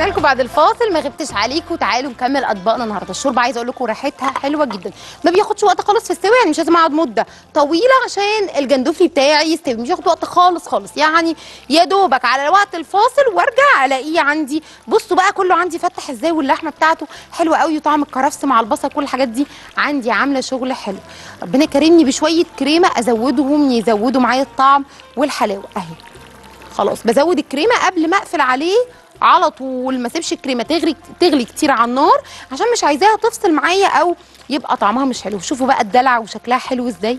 لكم بعد الفاصل ما غبتش عليكم تعالوا نكمل اطباقنا النهارده الشوربه عايزه اقول لكم ريحتها حلوه جدا ما بياخدش وقت خالص في السوا يعني مش لازم اقعد مده طويله عشان الجندوفلي بتاعي يستوي مش ياخد وقت خالص خالص يعني يا دوبك على وقت الفاصل وارجع الاقيه عندي بصوا بقى كله عندي فتح ازاي واللحمه بتاعته حلوه قوي وطعم الكرفس مع البصل كل الحاجات دي عندي عامله شغل حلو ربنا كرمني بشويه كريمه ازودهم يزودوا معايا الطعم والحلاوه اهي خلاص بزود الكريمه قبل ما اقفل عليه على طول ما اسيبش الكريمه تغلي تغلي كتير على النار عشان مش عايزاها تفصل معايا او يبقى طعمها مش حلو شوفوا بقى الدلع وشكلها حلو ازاي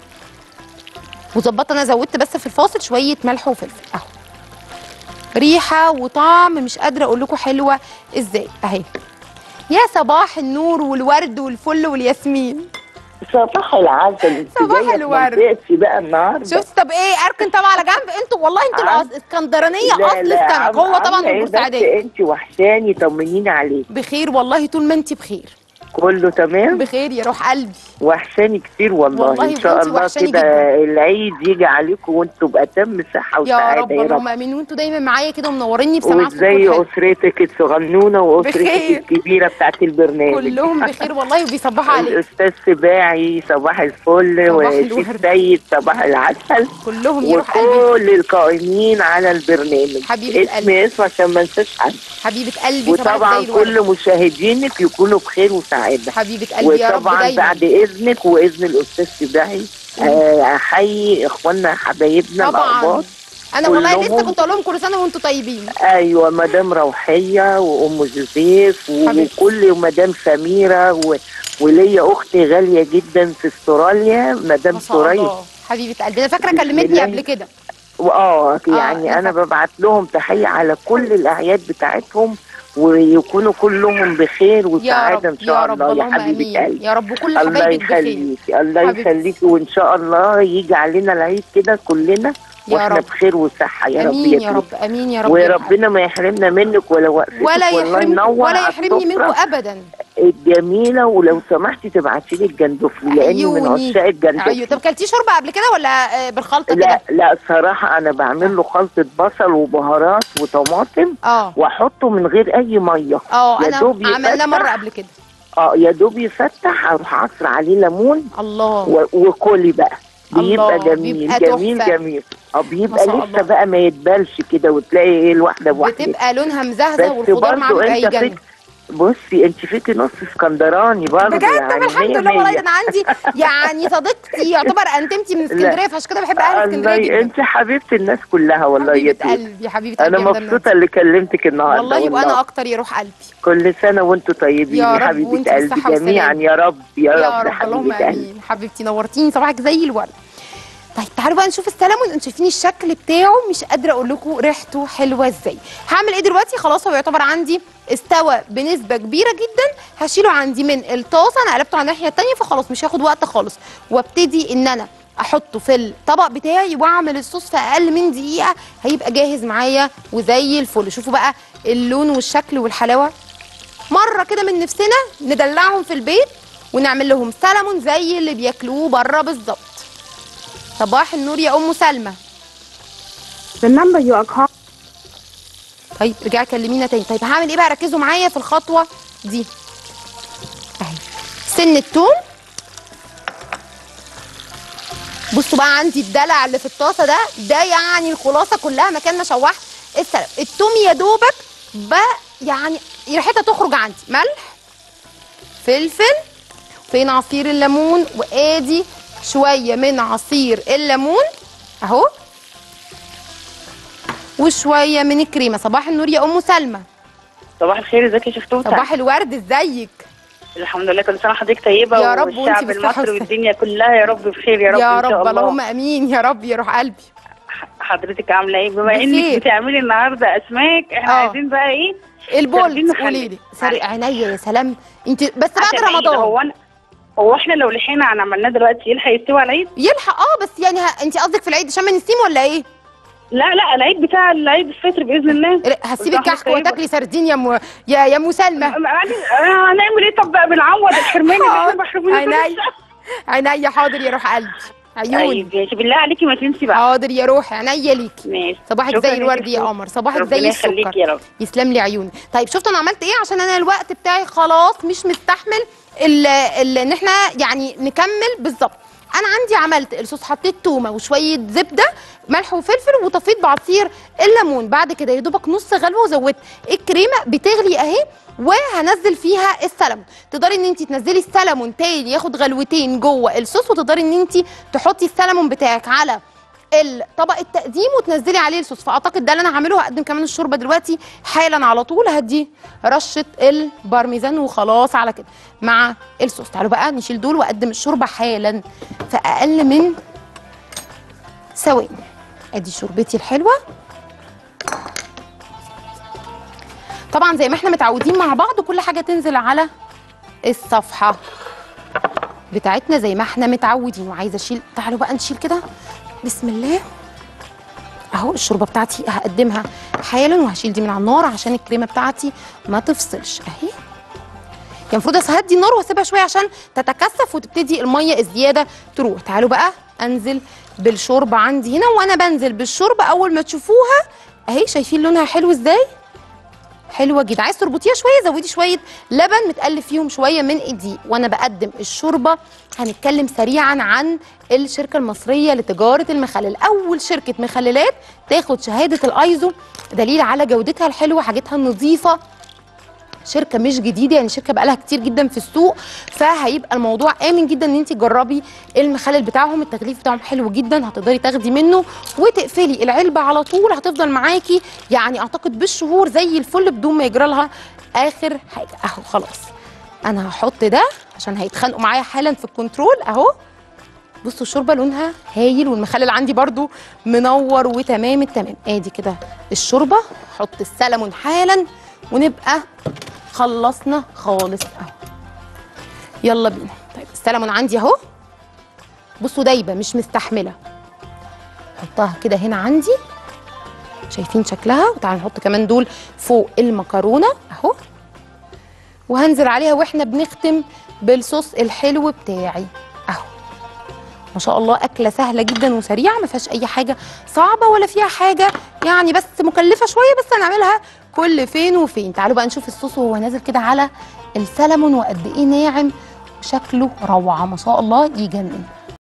وظبطت انا زودت بس في الفاصل شويه ملح وفلفل اهو ريحه وطعم مش قادره اقول لكم حلوه ازاي اهي يا صباح النور والورد والفل والياسمين صباح العسل انت صباح جاية في الورد. منطقتي بقى النهارده شفت طب ايه اركن طبعا على جنب انتوا والله انتوا عم- الاسكندرانيه لا، اصل لا، السمك عم- هو طبعا عاملة من ايه بس بورسعيديه انت وحشاني طمنيني عليك بخير والله طول ما انت بخير كله تمام بخير يا روح قلبي وحشاني كتير والله, والله ان شاء وانتي الله وحشاني كده جدا. العيد يجي عليكم وانتوا بأتم صحه يا وسعاده رب يا اللهم رب امين وانتوا دايما معايا كده ومنوريني بسماعكم وازاي كل حلو. اسرتك الصغنونه واسرتك بخير. الكبيره بتاعت البرنامج كلهم بخير والله وبيصبحوا عليك الاستاذ سباعي صباح الفل صباح وشيف الورد. سيد صباح العسل كلهم يروح قلبي وكل القائمين على البرنامج حبيبة اسم قلبي. اسم عشان ما انساش حد حبيبه قلبي صباحك وطبعا زي الورد كل مشاهدينك يكونوا بخير وسعاده حبيبه قلبي يا رب وطبعا دايما بعد اذنك واذن الاستاذ سباعي آه، احيي اخواننا حبايبنا طبعا الاقباط انا والله لسه كلهم. كنت اقول لهم كل سنه وانتوا طيبين ايوه مدام روحيه وام جوزيف حبيبتي. وكل مدام سميره و... وليا اختي غاليه جدا في استراليا مدام ما شاء ثريا الله حبيبه قلبي انا فاكره بسم كلمتني الله. قبل كده واه يعني أنا انا فاكرة. ببعت لهم تحيه على كل الاعياد بتاعتهم ويكونوا كلهم بخير يا وسعاده رب ان شاء يا رب الله يا اللهم حبيبه امين قلبي يا رب وكل الله حبايبك بخير يخليكي الله حبيبتي. يخليكي وان شاء الله يجي علينا العيد كده كلنا يا واحنا رب. بخير وصحه يا رب امين يا بيه. رب امين يا رب يا رب. وربنا ما يحرمنا منك ولا وقفتك ولا والله يحرمني ينور ولا على يحرمني منكم السفرة ابدا الجميله ولو سمحتي تبعتي لي الجندفلي لاني من عيوني. عشاق ايوه الجندفلي طب كلتيه شوربه قبل كده ولا آه، بالخلطه لا كده لا صراحه انا بعمل له خلطه بصل وبهارات وطماطم اه واحطه من غير اي ميه اه يا انا دوب عملناه يفتح. مره قبل كده اه يا دوب يفتح اروح عصر عليه ليمون الله و- وكلي بقى بيبقى الله، جميل بيبقى جميل تحفة. جميل اه ما بيبقى شاء لسه الله. بقى ما يتبلش كده وتلاقي ايه الواحده بواحده بتبقى لونها مزهزه بس والخضار معاه برضه بيبقى انت يجنن فيك بصي انت فيكي نص اسكندراني برضه بجد يعني طب الحمد مية لله والله مية. انا عندي يعني صديقتي يعتبر انتمتي من اسكندريه فعشان كده بحب اهل اسكندريه الله جدا انت حبيبه الناس كلها والله يا حبيبه توت قلبي حبيبه انا قلبي يا مدام مبسوطه اللي كلمتك النهارده والله وانا اكتر يا روح قلبي كل سنه وانتم طيبين يا يا, رب حبيبه وانتوا قلبي بالصحة جميعا والسلامة. يا رب يا, يا رب, رب اللهم حبيبه قلبي امين حبيبتي نورتيني صباحك زي الورد طيب تعالوا بقى نشوف السلمون انتوا شايفين الشكل بتاعه مش قادره اقول لكم ريحته حلوه ازاي هعمل ايه دلوقتي خلاص هو يعتبر عندي استوى بنسبه كبيره جدا هشيله عندي من الطاسه انا قلبته على الناحيه الثانيه فخلاص مش هياخد وقت خالص وابتدي ان انا احطه في الطبق بتاعي واعمل الصوص في اقل من دقيقه هيبقى جاهز معايا وزي الفل شوفوا بقى اللون والشكل والحلاوه مره كده من نفسنا ندلعهم في البيت ونعمل لهم سلمون زي اللي بياكلوه بره بالظبط صباح النور يا ام سلمى The number you are calling طيب رجعي كلمينا تاني طيب هعمل ايه بقى ركزوا معايا في الخطوه دي اهي سن التوم بصوا بقى عندي الدلع اللي في الطاسه ده ده يعني الخلاصه كلها مكان ما شوحت السلق التوم يا دوبك بقى يعني ريحتها تخرج عندي ملح فلفل فين عصير الليمون وادي شويه من عصير الليمون اهو وشويه من الكريمه صباح النور يا ام سلمى صباح الخير ازيك يا شفتوته صباح الورد ازيك الحمد لله كل سنه حضرتك طيبه يا رب وانتي والشعب بالصحة المصري والسلامة. والدنيا كلها يا رب بخير يا رب يا ان شاء رب الله اللهم امين يا رب يا روح قلبي حضرتك عامله ايه بما بخير. انك بتعملي النهارده اسماك احنا اه. عايزين بقى ايه البولت سردين قولي لي مخلل. سرق عينيا يا سلام انت بس بعد عشان العيد. رمضان هو انا هو احنا لو لحقنا عن عملناه دلوقتي يلحق يستوي على العيد يلحق اه بس يعني ه... انت قصدك في العيد شم النسيم ولا ايه لا لا العيد بتاع العيد الفطر باذن الله لا، هسيب صباح الكحك الخير. وتاكلي سردين يا م... يا يا ام سلمى يعني آه، هنعمل ايه طب بقى بنعوض الحرمان اللي احنا محرومين عينيا عينيا حاضر يا روح قلبي عيوني طيب ماشي بالله عليكي ما تنسي بقى حاضر يا روحي عينيا ليكي ماشي صباحك شكراً زي الورد ليكي يا فوق. قمر صباحك ربنا زي يخليكي السكر يا رب يسلم لي عيوني طيب شفت انا عملت ايه عشان انا الوقت بتاعي خلاص مش مستحمل ال- ال- ان احنا يعني نكمل بالظبط انا عندي عملت الصوص حطيت تومه وشويه زبده ملح وفلفل وطفيت بعصير الليمون بعد كده يا دوبك نص غلوه وزودت الكريمه بتغلي اهي وهنزل فيها السلمون تقدري ان انت تنزلي السلمون تاني ياخد غلوتين جوه الصوص وتقدري ان انت تحطي السلمون بتاعك على الطبق التقديم وتنزلي عليه الصوص فاعتقد ده اللي انا هعمله هقدم كمان الشوربه دلوقتي حالا على طول هدي رشه البارميزان وخلاص على كده مع الصوص تعالوا بقى نشيل دول واقدم الشوربه حالا في اقل من ثواني ادي شوربتي الحلوه طبعا زي ما احنا متعودين مع بعض كل حاجه تنزل على الصفحه بتاعتنا زي ما احنا متعودين وعايزه اشيل تعالوا بقى نشيل كده بسم الله اهو الشوربه بتاعتي هقدمها حالا وهشيل دي من على النار عشان الكريمه بتاعتي ما تفصلش اهي كان المفروض اهدي النار واسيبها شويه عشان تتكثف وتبتدي الميه الزياده تروح تعالوا بقى انزل بالشوربه عندي هنا وانا بنزل بالشوربه اول ما تشوفوها اهي شايفين لونها حلو ازاي حلوه جدا عايز تربطيها شويه زودي شويه لبن متقلب فيهم شويه من الدقيق وانا بقدم الشوربه هنتكلم سريعا عن الشركه المصريه لتجاره المخلل اول شركه مخللات تاخد شهاده الايزو دليل على جودتها الحلوه حاجتها النظيفه شركه مش جديده يعني شركه بقالها كتير جدا في السوق فهيبقى الموضوع امن جدا ان انت تجربي المخلل بتاعهم التغليف بتاعهم حلو جدا هتقدري تاخدي منه وتقفلي العلبه على طول هتفضل معاكي يعني اعتقد بالشهور زي الفل بدون ما يجرى لها اخر حاجه اهو خلاص انا هحط ده عشان هيتخانقوا معايا حالا في الكنترول اهو بصوا الشوربه لونها هايل والمخلل عندي برضو منور وتمام التمام ادي كده الشوربه حط السلمون حالا ونبقى خلصنا خالص اهو يلا بينا طيب السلمون عندي اهو بصوا دايبه مش مستحمله حطها كده هنا عندي شايفين شكلها وتعالوا نحط كمان دول فوق المكرونه اهو وهنزل عليها واحنا بنختم بالصوص الحلو بتاعي اهو ما شاء الله اكله سهله جدا وسريعه ما فيهاش اي حاجه صعبه ولا فيها حاجه يعني بس مكلفه شويه بس هنعملها كل فين وفين تعالوا بقى نشوف الصوص وهو نازل كده على السلمون وقد ايه ناعم وشكله روعه ما شاء الله يجنن